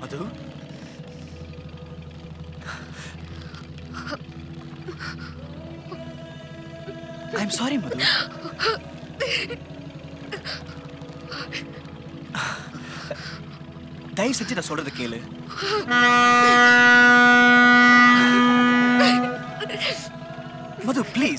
Madhu I'm sorry மது தயவு செஞ்சு நான் சொல்றது கேளு மது ப்ளீஸ்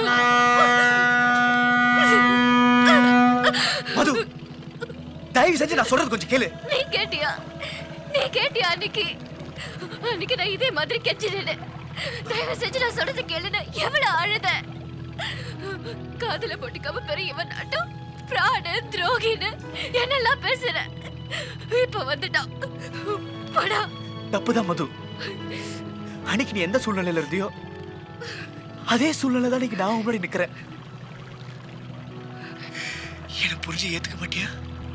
மது தயவு செஞ்சு நான் சொல்றது கொஞ்சம் கேளு நீ கேட்டியா நீ கேட்டியா அன்னைக்கு அன்னைக்கு நான் இதே மாதிரி கெஞ்சினேன் தயவு செஞ்சு நான் சொல்றது கேளுன்னு எவ்வளவு அழுத காதுல போட்டுக்காம பெரியவன் நாட்டம் பிராண துரோகின்னு என்னெல்லாம் பேசுற இப்ப வந்துட்டான் போடா தப்புதான் மது அன்னைக்கு நீ எந்த சூழ்நிலையில இருந்தியோ அதே சூழ்நிலை தான் இன்னைக்கு நான் முன்னாடி நிக்கிறேன் என்ன புரிஞ்சு ஏத்துக்க மாட்டியா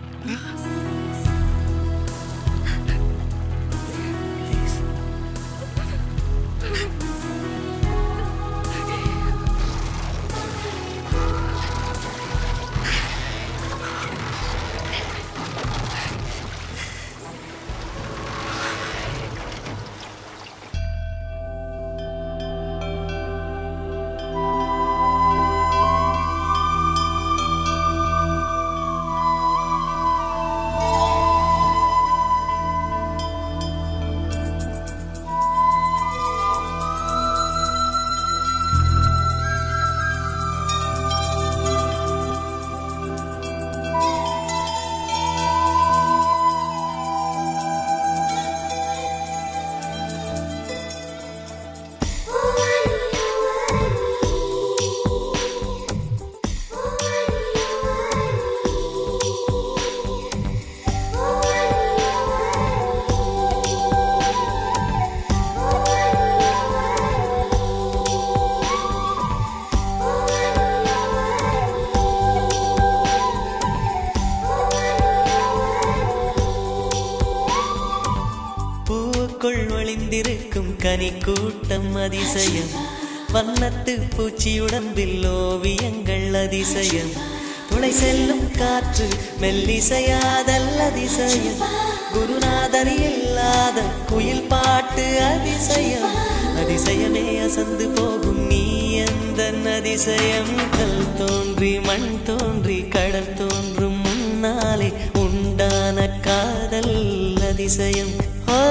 பூவுக்குள் ஒளிந்திருக்கும் கனி கூட்டம் அதிசயம் வண்ணத்து பூச்சி உடம்பில் ஓவியங்கள் அதிசயம் துளை செல்லும் காற்று மெல்லிசையாதல் அதிசயம் குருநாதர் இல்லாத குயில் பாட்டு அதிசயம் அதிசயமே அசந்து போகும் நீ எந்த அதிசயம் கல் தோன்றி மண் தோன்றி கடல் தோன்றும் முன்னாலே உண்டான காதல் அதிசயம் ஆ,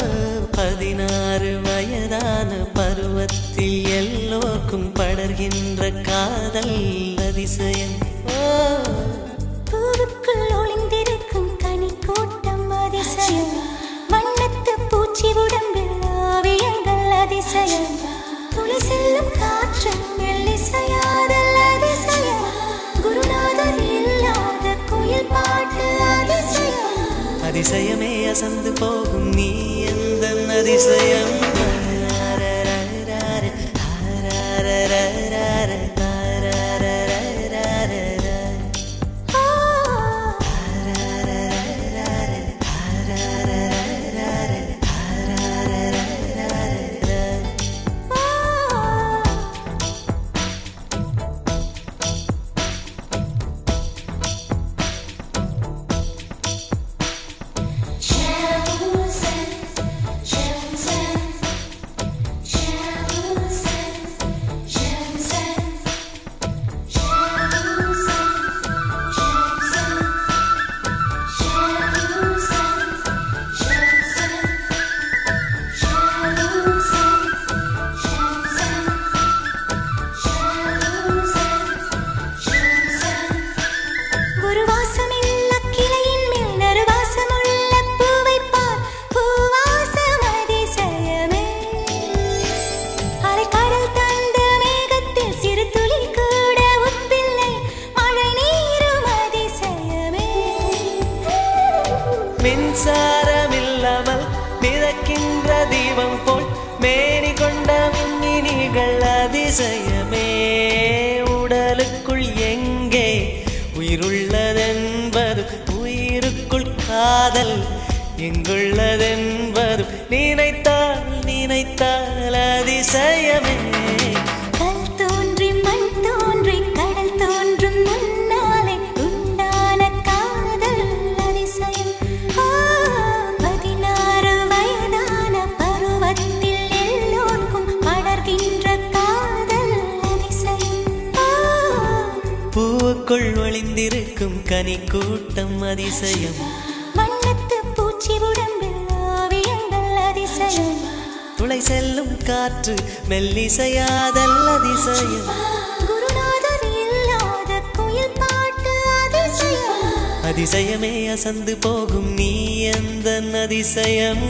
பதினாறு வயதான பருவத்தில் எல்லோருக்கும் படர்கின்ற காதல் அதிசயம் ஆ, பூவுக்குள் ஒளிந்திருக்கும் கனி கூட்டம் அதிசயம் வண்ணத்து பூச்சி உடம்பில் ஓவியங்கள் அதிசயம் துளி செல்லும் காற்று மெல்லிசையாதல் அதிசயம் குருநாதர் இல்லாத குயில் பாட்டு அதிசயம் அதிசயமே அசந்து போகும் நீ எந்த அதிசயம் ஒரு வாசமில்ல கிளையின் மேல் நறுவாசமுள்ள பூவைப் பார், பூவாசம் அதிசயமே. அலைக்கடல் தந்த மேகத்தில் சிறு துளி கூட உப்பில்லை, மழை நீரும் அதிசயமே. மின்சாரமில்லாமல் மிதக்கின்ற தீபம் போல் மேனி கொண்ட மின்மினிகள் அதிசயமே உடலுக்குள் எங்கே உயிருள்ளதென்பது உயிருக்குள் காதல் எங்குள்ளதென்பது நினைத்தால் நினைத்தால் அதிசயமே கல் தோன்றி மண் தோன்றி கடல் தோன்றும் முன்னாலே உண்டான காதல் அதிசயம் ஆ, பதினாறு பூவுக்குள் ஒளிந்திருக்கும் கனி கூட்டம் அதிசயம் வண்ணத்து பூச்சி உடம்பில் ஓவியங்கள் அதிசயம் துளை செல்லும் காற்று மெல்லிசையாதல் அதிசயம் குருநாதர் இல்லாத குயில் பாட்டு அதிசயம் அதிசயமே அசந்து போகும் நீ எந்த அதிசயம்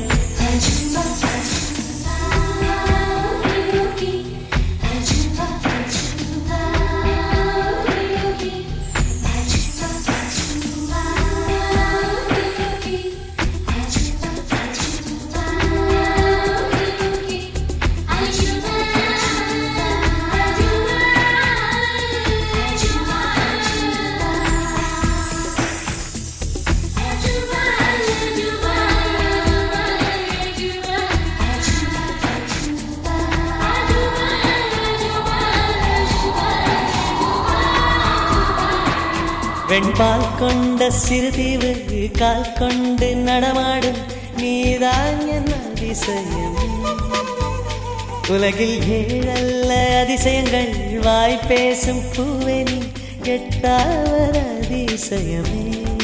வெண்பால் கொண்ட சிறுதீவு கால் கொண்டு நடமாடும் நீதான் என் அதிசயம் உலகில் ஏழல்ல அதிசயங்கள் வாய் பேசும் பூவே நீ எட்டாவர் அதிசயமே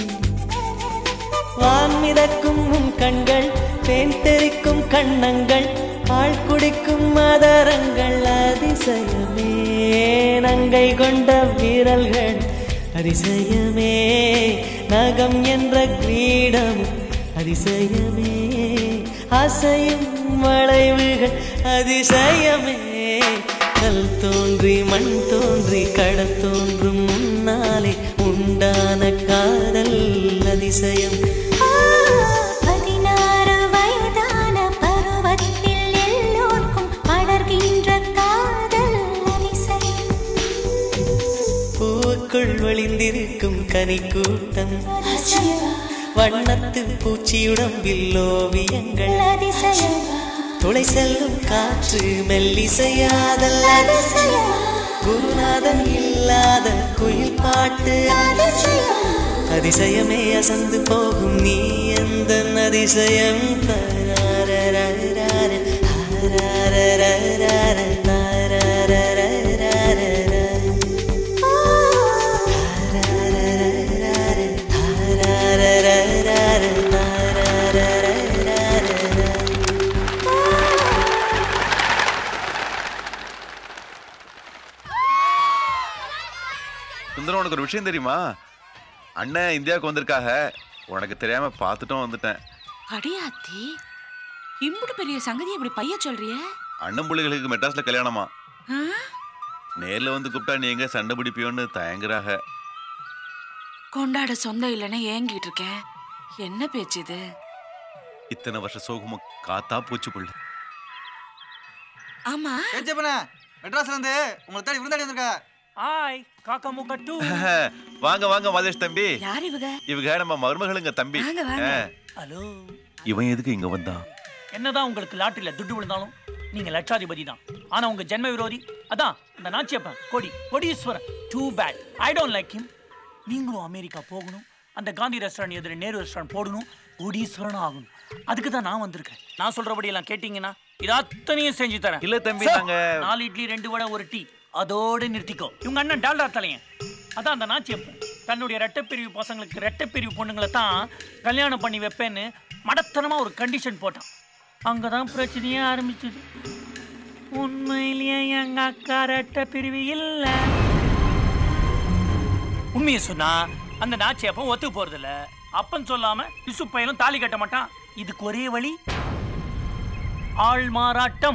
வான் மிதக்கும் உன் கண்கள் தேன் தெறிக்கும் கண்ணங்கள் பால் குடிக்கும் மதரங்கள் அதிசயமே நங்கை கொண்ட வீரல்கள் அதிசயமே நகம் என்ற கிரீடம் அதிசயமே அசையும் வளைவுகள் அதிசயமே கல் தோன்றி மண் தோன்றி கடல் தோன்றும் முன்னாலே உண்டான காதல் அதிசயம் பதினாறு வயதான பருவத்தில் எல்லோர்க்கும் படர்கின்ற காதல் அதிசயம் பூவுக்குள் ஒளிந்திருக்கும் கனி கூட்டம் அதிசயம் வண்ணத்து பூச்சியுடம்பில் ஓவியங்கள் அதிசயம் துளை செல்லும் காற்று மெல்லிசையாதல் அதிசயம் குருநாதன் இல்லாத குயில் பாட்டு அதிசயம் அதிசயமே அசந்து போகும் நீ எந்த அதிசயம் தரரரரரர, அரரரரரர, தரரரரரர. சுந்தரம் உனக்கு ஒரு விஷயம் தெரியுமா அண்ணன் இந்தியாவுக்கு வந்திருக்காக உனக்கு தெரியாம பார்த்துட்டும் வந்துட்டேன் அடியாத்தி இம்புட்டு பெரிய சங்கதி இப்படி பைய சொல்றிய அண்ணன் பிள்ளைகளுக்கு மெட்ராஸ்ல கல்யாணமா ஆ? நேர்ல வந்து கூப்பிட்டா நீ எங்க சண்டை பிடிப்பியோன்னு தயங்குறாக கொண்டாட சொந்தம் இல்லைன்னு ஏங்கிட்டு இருக்கேன் என்ன பேச்சு இது இத்தனை வருஷ சோகமா காத்தா பூச்சி புள்ள ஆமா ஏச்சப்பண்ண மெட்ராஸ்ல இருந்து உங்களை தேடி விருந்தாடி வந்திருக்கா ஹாய் காக்கா முக்கா டூ வாங்க வாங்க மதேஷ் தம்பி யார் இவங்க இவங்க நம்ம மருமகளுங்க தம்பி வாங்க, வாங்க. ஆ, ஹலோ இவன் எதுக்கு இங்க வந்தான் என்னதான் உங்களுக்கு லாட்டரியில துட்டு விழுந்தாலும் நீங்க லட்சாதிபதி தான் ஆனா உங்க ஜென்ம விரோதி அதான் இந்த நாச்சியப்பன் கொடி கொடீஸ்வரன் too bad I don't like him நீங்களும் அமெரிக்கா போகணும் அந்த காந்தி ரெஸ்டாரண்ட் எதிர நேரு ரெஸ்டாரண்ட் போடணும் கோடீஸ்வரன் ஆகணும் அதுக்கு தான் நான் வந்திருக்கேன் நான் சொல்றபடி எல்லாம் கேட்டீங்கன்னா இது அத்தனையும் செஞ்சு தரேன் இல்ல தம்பி, Sir, நாங்க- நாலு இட்லி ரெண்டு வடை ஒரு டீ அதோட நிறுத்திக்கோ இவங்க அண்ணன் டால்டா தலையன் அதான் அந்த நாச்சியப்பன் தன்னுடைய ரெட்டைப்பிரிவு பசங்களுக்கு ரெட்டைப்பிரிவு பொண்ணுங்களை தான் கல்யாணம் பண்ணி வைப்பேன்னு மடத்தனமா ஒரு கண்டிஷன் போட்டான் அங்கதான் பிரச்சனையே ஆரம்பிச்சது உண்மையிலேயே எங்க அக்கா ரெட்டை பிரிவு இல்ல உண்மையை சொன்னா அந்த நாச்சியப்பன் ஒத்து போறது இல்ல அப்பன் சொல்லாம விசு பையனும் தாலி கட்ட மாட்டான் இதுக்கு ஒரே வழி ஆள் மாறாட்டம்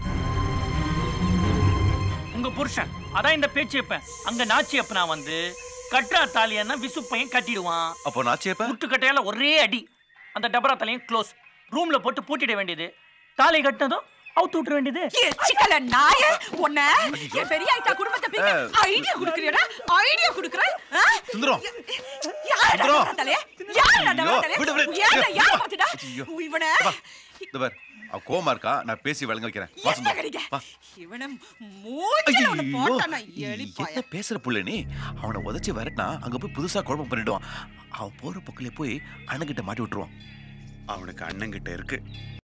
உங்க புருஷன் அதான் இந்த பேச்சியப்பன் அங்க நாச்சியப்பனா வந்து கட்டுறா தாலியன்னா விசு பையன் கட்டிடுவான் அப்போ நாச்சியப்ப முட்டுக்கட்டையால ஒரே அடி அந்த டபரா தலையும் க்ளோஸ் ரூம்ல போட்டு பூட்டிட வேண்டியது தாலி கட்டினதும் அவுத்து விட்டுற வேண்டியது எச்சிக்கல நாய உன்ன என் பெரிய ஐட்டா குடும்பத்தை பிரிக்க ஐடியா குடுக்கறியடா ஐடியா குடுக்கற சுந்தரம் யார் சுந்தரம். தலைய யார் ஐயோ, விடு, விடு. யார் யார் பாத்துடா ஐயோ. இவன வா, இந்த பார் அவ கோமா இருக்கா நான் பேசி வழங்க வைக்கிறேன் வா என்ன சுந்தரம், கடிங்க வா. இவன மூஞ்சில அவன ஐயோ, போட்டானா எலி பாய என்ன பேசுற புள்ள நீ அவனை உதைச்சு வரட்டினா அங்க போய் புதுசா குழப்பம் பண்ணிடுவான் அவன் போற பக்கத்துல போய் அண்ணன்கிட்ட மாட்டி விட்டுருவான் அவனுக்கு அண்ணங்கிட்ட இருக்கு